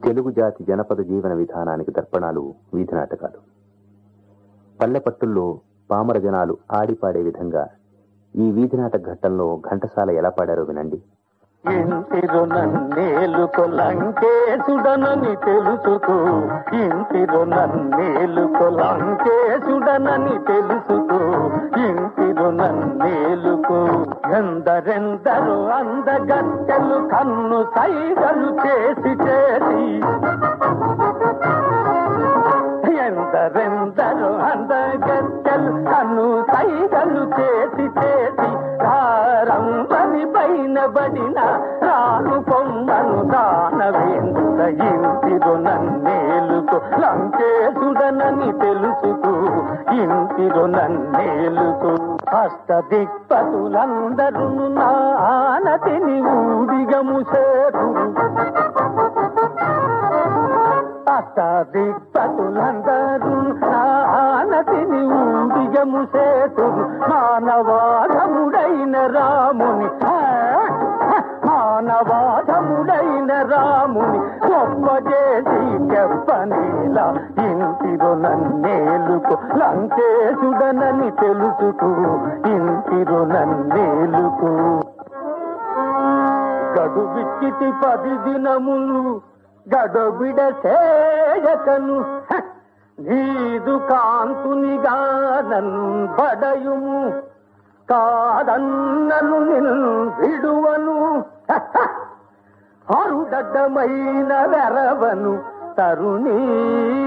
తెలుగు జాతి జనపద జీవన విధానానికి దర్పణాలు వీధి నాటకాలు పల్లె పట్టుల్లో పామర జనాలు ఆడిపాడే విధంగా ఈ వీధి నాటక ఘట్టంలో ఘంటసాల ఎలా పాడారో వినండి ఇంటిరు నన్నేలుకు లంకేశుడనని తెలుసుకో ఇంటిరు నన్నేలుకు లంకేశుడనని తెలుసుకో ఇంటిరు నన్నేలుకు ఎందరెందరు అందగత్తెలు కన్ను సైగలు చేసి చేసి ఎందరెందరు అందగత్తెలు కన్ను సైగలు చేసి చేసి రారంబని పైన బడిన రాను పొమ్మను దానవేంద్ర ఇంటిరు నన్నేలుకు లంకేశుడనని తెలుసుకో ఇంటిరు నన్నేలుకు అష్ట దిక్పతులందరూ నా ఆనతిని ఊడిగము సేరు అష్టాదిక్పతులందరూ నానతిని ఊడిగము సేతుడు మానవాధముడైన రాముని ఆ, మానవాధముడైన రాముని గొప్ప చేసి చెప్పనేలా ఇంటిరు నన్నేలుకు లంకేశుడనని తెలుసుకో ఇంటిరు నన్నేలుకు గడు విచ్చితి పది దినములు గడబిడ చేయకను హ! నీదు కాంతునిగా నన్ బడయుము కాదన్నను నిన్ విడువను హ! హ! అరుడడ్డమైన వెరవను తరుణీ